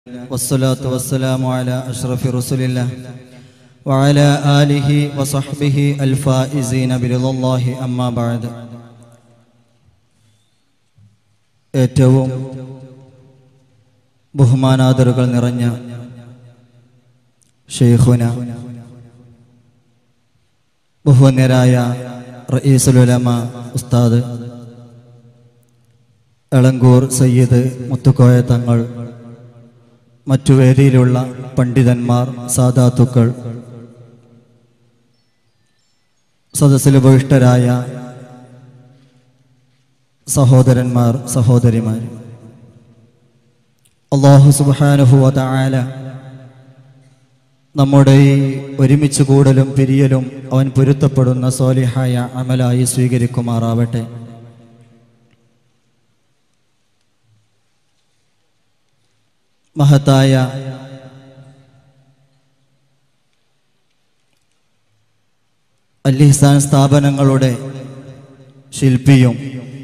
والصلاة والسلام على أشرف رسول الله وعلى آله وصحبه الفائزين برضا الله أما بعد ഏറ്റവും ബഹുമാനാദറുകൾ നിറഞ്ഞ ഷെയ്ഖുന ബഹുവന്യരായ റയീസുലുലമ ഉസ്താദ് എളങ്കൂർ സയ്യിദ് മുത്തുക്കോയ തങ്ങൾ മറ്റു വേദിയിലുള്ള പണ്ഡിതന്മാർ സാധാത്തുക്കൾ സദസ്സിൽ ഉപവിഷ്ടരായ സഹോദരന്മാർ സഹോദരിമാർ അള്ളാഹു സുബാനുഹുവ ആല നമ്മുടെ ഈ ഒരുമിച്ച് കൂടലും പിരിയലും അവൻ പൊരുത്തപ്പെടുന്ന സോലിഹായ അമലായി സ്വീകരിക്കുമാറാവട്ടെ മഹത്തായ അല്ലിഹ്സാൻ സ്ഥാപനങ്ങളുടെ ശില്പിയും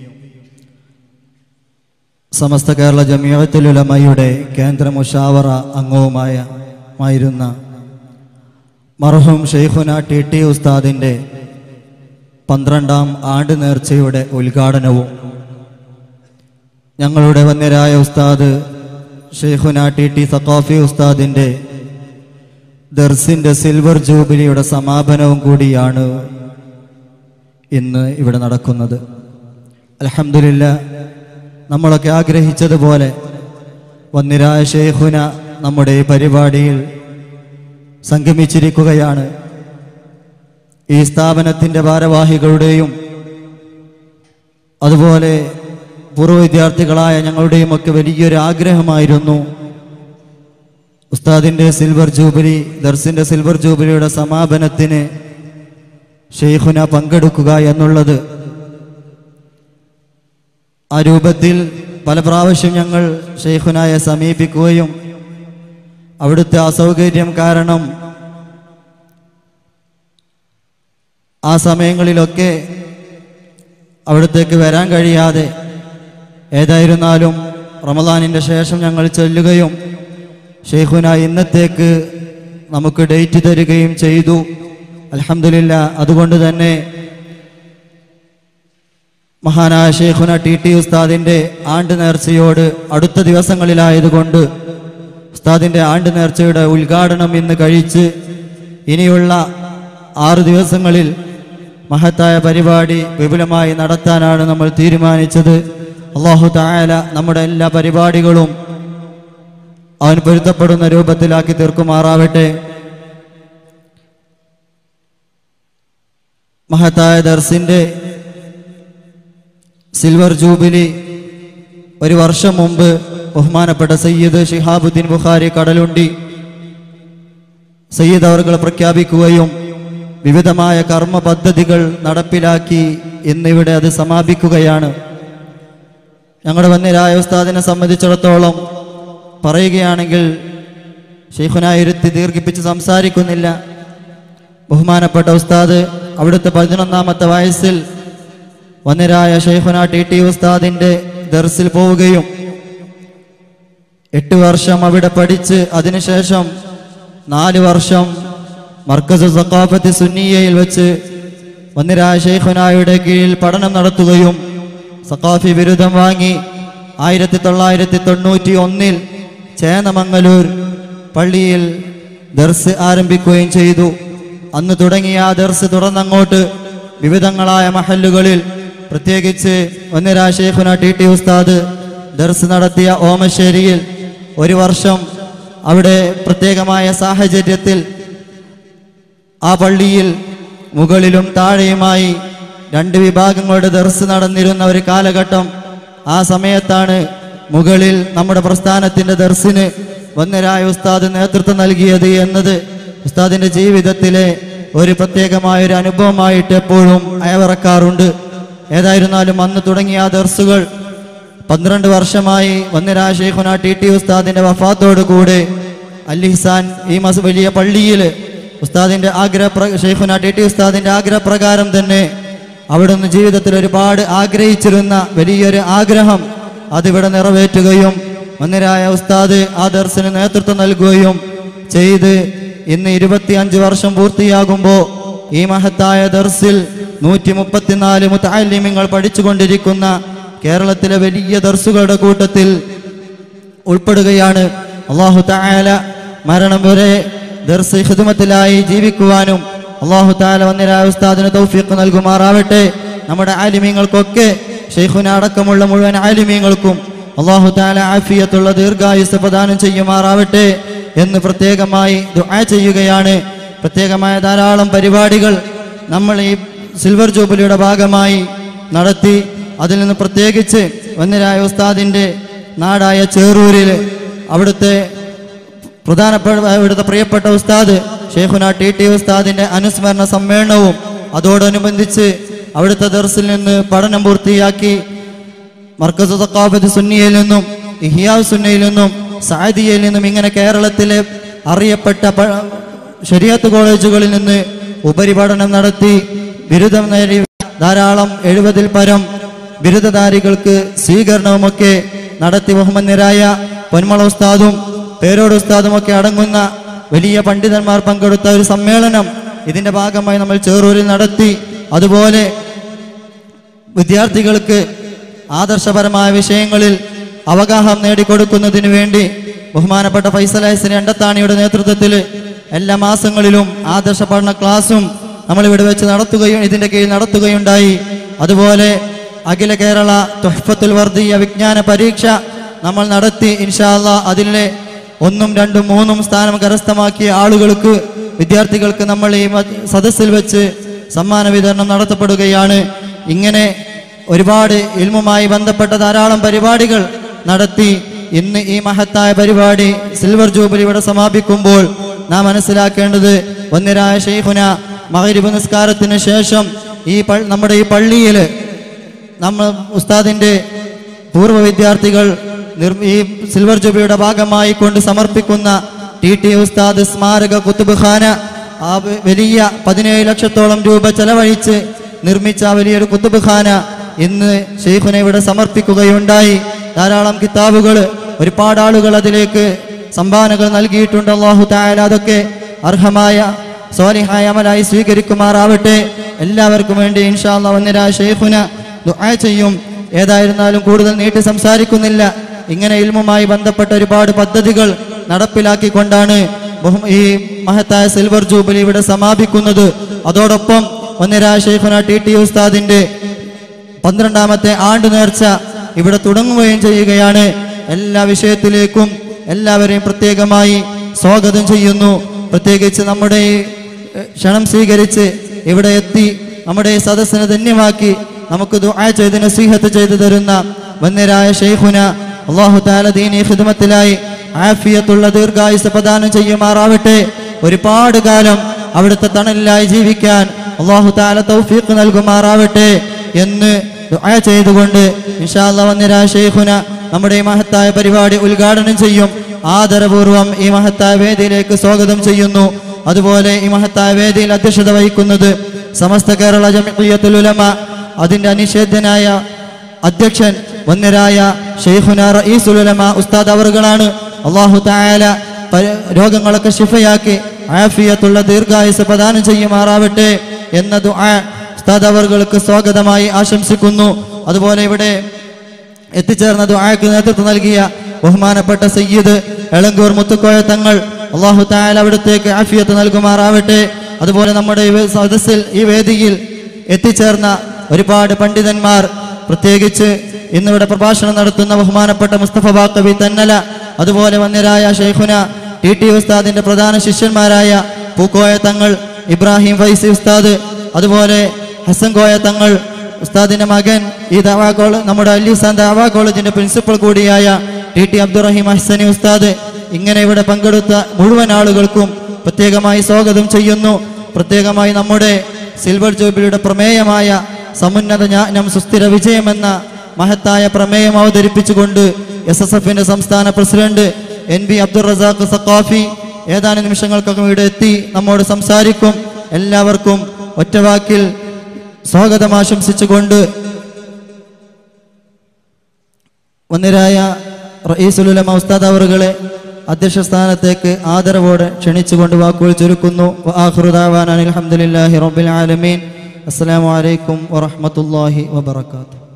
സമസ്ത കേരള ജമിയത്തുലുലമയുടെ കേന്ദ്ര മുഷാവറ അംഗവുമായ മായിരുന്ന മർഹൂം ഷെയ്ഖുന ടി ടി ഉസ്താദിൻ്റെ പന്ത്രണ്ടാം ആണ്ട് നേർച്ചയുടെ ഉദ്ഘാടനവും ഞങ്ങളുടെ വന്യരായ ഉസ്താദ് ഷെയ്ഖുന ടി ടി സഖാഫി ഉസ്താദിൻ്റെ ദർസിൻ്റെ സിൽവർ ജൂബിലിയുടെ സമാപനവും കൂടിയാണ് ഇന്ന് ഇവിടെ നടക്കുന്നത് അലഹമില്ല നമ്മളൊക്കെ ആഗ്രഹിച്ചതുപോലെ വന്നിരായ ഷെയ്ഖുന നമ്മുടെ ഈ പരിപാടിയിൽ സംഗമിച്ചിരിക്കുകയാണ് ഈ സ്ഥാപനത്തിൻ്റെ ഭാരവാഹികളുടെയും അതുപോലെ പൂർവ്വ വിദ്യാർത്ഥികളായ ഞങ്ങളുടെയും ഒക്കെ വലിയൊരു ആഗ്രഹമായിരുന്നു ഉസ്താദിൻ്റെ സിൽവർ ജൂബിലി ദർസിൻ്റെ സിൽവർ ജൂബിലിയുടെ സമാപനത്തിന് ഷെയ്ഖുന പങ്കെടുക്കുക എന്നുള്ളത് ആ രൂപത്തിൽ പല പ്രാവശ്യം ഞങ്ങൾ ഷെയ്ഖുനായെ സമീപിക്കുകയും അവിടുത്തെ അസൗകര്യം കാരണം ആ സമയങ്ങളിലൊക്കെ അവിടത്തേക്ക് വരാൻ കഴിയാതെ ഏതായിരുന്നാലും റമദാനിൻ്റെ ശേഷം ഞങ്ങൾ ചെല്ലുകയും ഷെയ്ഖുന ഇന്നത്തേക്ക് നമുക്ക് ഡേറ്റ് തരികയും ചെയ്തു അലഹമില്ല അതുകൊണ്ട് തന്നെ മഹാനായ ഷെയ്ഖുന ടി ടി ഉസ്താദിൻ്റെ ആണ്ട് നേർച്ചയോട് അടുത്ത ദിവസങ്ങളിലായതുകൊണ്ട് ഉസ്താദിൻ്റെ ആണ്ട് നേർച്ചയുടെ ഉദ്ഘാടനം ഇന്ന് കഴിച്ച് ഇനിയുള്ള ആറു ദിവസങ്ങളിൽ മഹത്തായ പരിപാടി വിപുലമായി നടത്താനാണ് നമ്മൾ തീരുമാനിച്ചത് അള്ളാഹു തായാല നമ്മുടെ എല്ലാ പരിപാടികളും അവൻ പൊരുത്തപ്പെടുന്ന രൂപത്തിലാക്കി തീർക്കുമാറാവട്ടെ മഹത്തായ ദർസിൻ്റെ സിൽവർ ജൂബിലി ഒരു വർഷം മുമ്പ് ബഹുമാനപ്പെട്ട സയ്യിദ് ഷിഹാബുദ്ദീൻ ബുഖാരി കടലുണ്ടി സയ്യിദ് അവർകൾ പ്രഖ്യാപിക്കുകയും വിവിധമായ കർമ്മ പദ്ധതികൾ നടപ്പിലാക്കി ഇന്നിവിടെ അത് സമാപിക്കുകയാണ് ഞങ്ങളുടെ വന്യരായ ഉസ്താദിനെ സംബന്ധിച്ചിടത്തോളം പറയുകയാണെങ്കിൽ ഷെയ്ഖുനായിരുത്തി ദീർഘിപ്പിച്ച് സംസാരിക്കുന്നില്ല ബഹുമാനപ്പെട്ട ഉസ്താദ് അവിടുത്തെ പതിനൊന്നാമത്തെ വയസ്സിൽ വന്യരായ ഷെയ്ഖുന ടി ടി ഉസ്താദിൻ്റെ ദർസിൽ പോവുകയും എട്ട് വർഷം അവിടെ പഠിച്ച് അതിനുശേഷം നാല് വർഷം മർക്കസ് സക്കാഫത്ത് സുന്നിയയിൽ വെച്ച് വന്യരായ ഷെയ്ഖുനായുടെ കീഴിൽ പഠനം നടത്തുകയും സക്കാഫി ബിരുദം വാങ്ങി ആയിരത്തി തൊള്ളായിരത്തി തൊണ്ണൂറ്റി ഒന്നിൽ ചേന്നമംഗലൂർ പള്ളിയിൽ ദർസ് ആരംഭിക്കുകയും ചെയ്തു അന്ന് തുടങ്ങിയ ആ ദർസ് തുടർന്നങ്ങോട്ട് വിവിധങ്ങളായ മഹല്ലുകളിൽ പ്രത്യേകിച്ച് ഒന്നരാ ഷെയ്ഖുന ടി ടി ഉസ്താദ് ദർസ് നടത്തിയ ഓമശ്ശേരിയിൽ ഒരു വർഷം അവിടെ പ്രത്യേകമായ സാഹചര്യത്തിൽ ആ പള്ളിയിൽ മുകളിലും താഴെയുമായി രണ്ട് വിഭാഗങ്ങളുടെ ദർസ് നടന്നിരുന്ന ഒരു കാലഘട്ടം ആ സമയത്താണ് മുകളിൽ നമ്മുടെ പ്രസ്ഥാനത്തിന്റെ ദർസിന് വന്നരായ ഉസ്താദ് നേതൃത്വം നൽകിയത് എന്നത് ഉസ്താദിന്റെ ജീവിതത്തിലെ ഒരു പ്രത്യേകമായ ഒരു അനുഭവമായിട്ട് എപ്പോഴും അയവിറക്കാറുണ്ട് ഏതായിരുന്നാലും അന്ന് തുടങ്ങിയ ആ ദർസുകൾ പന്ത്രണ്ട് വർഷമായി വന്നരായ ഷെയ്ഖുന ടി ടി ഉസ്താദിന്റെ വഫാത്തോടു കൂടെ അല്ലിഹ്സാൻ ഈ മസ് വലിയ പള്ളിയിൽ ഉസ്താദിന്റെ ആഗ്രഹ ഷെയ്ഖുന ടി ടി ഉസ്താദിന്റെ ആഗ്രഹപ്രകാരം തന്നെ അവിടുന്ന് ജീവിതത്തിൽ ഒരുപാട് ആഗ്രഹിച്ചിരുന്ന വലിയൊരു ആഗ്രഹം അതിവിടെ നിറവേറ്റുകയും മന്നരായ ഉസ്താദ് ആ ദർശന് നേതൃത്വം നൽകുകയും ചെയ്ത് ഇന്ന് ഇരുപത്തിയഞ്ച് വർഷം പൂർത്തിയാകുമ്പോൾ ഈ മഹത്തായ ദർസിൽ നൂറ്റി മുപ്പത്തിനാല് മുത്താലിമ്യങ്ങൾ പഠിച്ചുകൊണ്ടിരിക്കുന്ന കേരളത്തിലെ വലിയ ദർസുകളുടെ കൂട്ടത്തിൽ ഉൾപ്പെടുകയാണ് അള്ളാഹു തായാല മരണം വരെ ദർസ് ഹിദുമത്തിലായി ജീവിക്കുവാനും അള്ളാഹു താല വന്നിരായ ഉസ്താദിന് തൗഫീഖ് നൽകുമാറാവട്ടെ നമ്മുടെ ആലിമീങ്ങൾക്കൊക്കെ ഷെയ്ഖുന അടക്കമുള്ള മുഴുവൻ ആലിമീങ്ങൾക്കും അള്ളാഹു താല ആഫിയത്തുള്ള ദീർഘായുസ് പ്രദാനം ചെയ്യുമാറാവട്ടെ എന്ന് പ്രത്യേകമായി ദുആ ചെയ്യുകയാണ് പ്രത്യേകമായ ധാരാളം പരിപാടികൾ നമ്മൾ ഈ സിൽവർ ജൂബിലിയുടെ ഭാഗമായി നടത്തി അതിൽ നിന്ന് പ്രത്യേകിച്ച് വന്നിരായ ഉസ്താദിൻ്റെ നാടായ ചേറൂരിൽ അവിടുത്തെ പ്രധാനപ്പെട്ട ഇവിടുത്തെ പ്രിയപ്പെട്ട ഉസ്താദ് ഷെയ്ഖുന ടി ടി ഉസ്താദിന്റെ അനുസ്മരണ സമ്മേളനവും അതോടനുബന്ധിച്ച് അവിടുത്തെ ദർസിൽ നിന്ന് പഠനം പൂർത്തിയാക്കി മർക്കസ് തക്കാഫത്ത് സുന്നിയിൽ നിന്നും ഇഹിയാവ് സുന്നയിൽ നിന്നും സാദിയയിൽ നിന്നും ഇങ്ങനെ കേരളത്തിലെ അറിയപ്പെട്ട പ- ശരിയത്ത് കോളേജുകളിൽ നിന്ന് ഉപരിപഠനം നടത്തി ബിരുദം നേടി ധാരാളം എഴുപതിൽ പരം ബിരുദധാരികൾക്ക് സ്വീകരണവുമൊക്കെ നടത്തി ബഹുമന്യരായ പൊന്മള ഉസ്താദും പേരോട് ഉസ്താദും ഒക്കെ അടങ്ങുന്ന വലിയ പണ്ഡിതന്മാർ പങ്കെടുത്ത ഒരു സമ്മേളനം ഇതിന്റെ ഭാഗമായി നമ്മൾ ചേറൂരിൽ നടത്തി അതുപോലെ വിദ്യാർത്ഥികൾക്ക് ആദർശപരമായ വിഷയങ്ങളിൽ അവഗാഹം നേടിക്കൊടുക്കുന്നതിന് വേണ്ടി ബഹുമാനപ്പെട്ട ഫൈസൽ ഹൈസൻ എണ്ടത്താണിയുടെ നേതൃത്വത്തിൽ എല്ലാ മാസങ്ങളിലും ആദർശ പഠന ക്ലാസും നമ്മൾ ഇവിടെ വെച്ച് നടത്തുകയും ഇതിന്റെ കീഴിൽ നടത്തുകയുണ്ടായി അതുപോലെ അഖില കേരള തുഹഫത്തുൽ വർദ്ധീയ വിജ്ഞാന പരീക്ഷ നമ്മൾ നടത്തി ഇൻഷാല്ല അതിലെ ഒന്നും രണ്ടും മൂന്നും സ്ഥാനം കരസ്ഥമാക്കിയ ആളുകൾക്ക് വിദ്യാർത്ഥികൾക്ക് നമ്മൾ ഈ മ- സദസ്സിൽ വെച്ച് സമ്മാന വിതരണം നടത്തപ്പെടുകയാണ് ഇങ്ങനെ ഒരുപാട് ഇൽമുമായി ബന്ധപ്പെട്ട ധാരാളം പരിപാടികൾ നടത്തി ഇന്ന് ഈ മഹത്തായ പരിപാടി സിൽവർ ജൂബിലി ഇവിടെ സമാപിക്കുമ്പോൾ നാം മനസ്സിലാക്കേണ്ടത് വന്നിരായ ഷെയ്ഖുന മകരിബ് നിസ്കാരത്തിന് ശേഷം ഈ പ- നമ്മുടെ ഈ പള്ളിയിൽ നമ്മൾ ഉസ്താദിന്റെ പൂർവ്വ വിദ്യാർത്ഥികൾ നിർ- ഈ സിൽവർ ജൂബിലിയുടെ ഭാഗമായി കൊണ്ട് സമർപ്പിക്കുന്ന ടി ടി ഉസ്താദ് സ്മാരക കുത്തുബ് ഖാന ആ വ- വലിയ പതിനേഴ് ലക്ഷത്തോളം രൂപ ചെലവഴിച്ച് നിർമ്മിച്ച ആ വലിയൊരു കുത്തുബ് ഖാന ഇന്ന് ഷെയ്ഖുനെ ഇവിടെ സമർപ്പിക്കുകയുണ്ടായി ധാരാളം കിതാബുകൾ ഒരുപാട് ആളുകൾ അതിലേക്ക് സംഭാവനകൾ നൽകിയിട്ടുണ്ട് അള്ളാഹു തായാല അതൊക്കെ അർഹമായ സ്വാലിഹായ അമലായി സ്വീകരിക്കുമാറാവട്ടെ എല്ലാവർക്കും വേണ്ടി ഇൻഷാല്ല വന്നിരാ ഷെയ്ഖുന ദുആ ചെയ്യും ഏതായിരുന്നാലും കൂടുതൽ നീട്ടി സംസാരിക്കുന്നില്ല ഇങ്ങനെ ഇൽമുമായി ബന്ധപ്പെട്ട ഒരുപാട് പദ്ധതികൾ നടപ്പിലാക്കിക്കൊണ്ടാണ് ബഹു- ഈ മഹത്തായ സിൽവർ ജൂബിലി ഇവിടെ സമാപിക്കുന്നത് അതോടൊപ്പം വന്നിരാ ഷെയ്ഖുന ടി ടി ഉസ്താദിന്റെ പന്ത്രണ്ടാമത്തെ ആണ്ട് നേർച്ച ഇവിടെ തുടങ്ങുകയും ചെയ്യുകയാണ് എല്ലാ വിഷയത്തിലേക്കും എല്ലാവരെയും പ്രത്യേകമായി സ്വാഗതം ചെയ്യുന്നു പ്രത്യേകിച്ച് നമ്മുടെ ഈ എഹ്, ക്ഷണം സ്വീകരിച്ച് ഇവിടെ എത്തി നമ്മുടെ ഈ സദസ്സിനെ ധന്യമാക്കി നമുക്ക് ദുആ ചെയ്ത് നസീഹത്ത് ചെയ്തു തരുന്ന വന്യരായ ഷെയ്ഖുന അള്ളാഹു താല ദീനി ഖിദ്മത്തിലായി ആഫിയത്തുള്ള ദീർഘായുസ് പ്രദാനം ചെയ്യുമാറാവട്ടെ ഒരുപാട് കാലം അവിടുത്തെ തണലിലായി ജീവിക്കാൻ അള്ളാഹു താല തൗഫീഖ് നൽകുമാറാവട്ടെ എന്ന് ദുആ ചെയ്തുകൊണ്ട് ഇൻഷാല്ല വന്നിരാ ഷെയ്ഖുന നമ്മുടെ ഈ മഹത്തായ പരിപാടി ഉദ്ഘാടനം ചെയ്യും ആദരപൂർവം ഈ മഹത്തായ വേദിയിലേക്ക് സ്വാഗതം ചെയ്യുന്നു അതുപോലെ ഈ മഹത്തായ വേദിയിൽ അധ്യക്ഷത വഹിക്കുന്നത് സമസ്ത കേരള ജമിയത്തുൽ ഉലമ അതിന്റെ അനിഷേധ്യനായ അധ്യക്ഷൻ വന്യരായ ഷെയ്ഖുന റഈസുൽ ഉലമ ഉസ്താദ് അവറുകളാണ് അള്ളാഹു തായാല പരി- രോഗങ്ങളൊക്കെ ശിഫയാക്കി ആഫിയത്തുള്ള ദീർഘായുസ് പ്രദാനം ചെയ്യുമാറാവട്ടെ എന്ന ദുആ ഉസ്താദ് അവറുകൾക്ക് സ്വാഗതമായി ആശംസിക്കുന്നു അതുപോലെ ഇവിടെ എത്തിച്ചേർന്ന ദുആക്ക് നേതൃത്വം നൽകിയ ബഹുമാനപ്പെട്ട സയ്യിദ് എളങ്കൂർ മുത്തുക്കോയ തങ്ങൾ അള്ളാഹു തായാല അവിടത്തേക്ക് ആഫിയത്ത് നൽകുമാറാവട്ടെ അതുപോലെ നമ്മുടെ ഈ വേ- സദസ്സിൽ ഈ വേദിയിൽ എത്തിച്ചേർന്ന ഒരുപാട് പണ്ഡിതന്മാർ പ്രത്യേകിച്ച് ഇന്നിവിടെ പ്രഭാഷണം നടത്തുന്ന ബഹുമാനപ്പെട്ട മുസ്തഫ ബാക്കബി തന്നല അതുപോലെ വന്യരായ ഷെയ്ഖുന ടി ടി ഉസ്താദിന്റെ പ്രധാന ശിഷ്യന്മാരായ പൂക്കോയ തങ്ങൾ ഇബ്രാഹിം ഫൈസി ഉസ്താദ് അതുപോലെ ഹസൻ കോയ തങ്ങൾ ഉസ്താദിന്റെ മകൻ ഈ ദാവാ കോളേജ് നമ്മുടെ അല്ലിസാൻ ദാവാ കോളേജിന്റെ പ്രിൻസിപ്പൽ കൂടിയായ ടി ടി അബ്ദുറഹീം അഹ്സനി ഉസ്താദ് ഇങ്ങനെ ഇവിടെ പങ്കെടുത്ത മുഴുവൻ ആളുകൾക്കും പ്രത്യേകമായി സ്വാഗതം ചെയ്യുന്നു പ്രത്യേകമായി നമ്മുടെ സിൽവർ ജൂബിലിയുടെ പ്രമേയമായ സമുന്നത ജ്ഞാനം സുസ്ഥിര വിജയമെന്ന മഹത്തായ പ്രമേയം അവതരിപ്പിച്ചുകൊണ്ട് എസ് എസ് എഫിന്റെ സംസ്ഥാന president N B Abdul Razak Saqafi ഏതാനും നിമിഷങ്ങൾക്കകം ഇവിടെ എത്തി നമ്മോട് സംസാരിക്കും എല്ലാവർക്കും ഒറ്റവാക്കിൽ സ്വാഗതം ആശംസിച്ചുകൊണ്ട് വന്നിരായ റയീസുലുലമ ഉസ്താദ് അവറുകളെ അധ്യക്ഷ സ്ഥാനത്തേക്ക് ആദരവോടെ ക്ഷണിച്ചുകൊണ്ട് വാക്കുകൾ ചുരുക്കുന്നു അലഹമുല്ലാഹി റബ്ബിൽ ആലമീൻ അസ്സലാമു അലൈക്കും വറഹ്മത്തുള്ളാഹി വബറകാതുഹു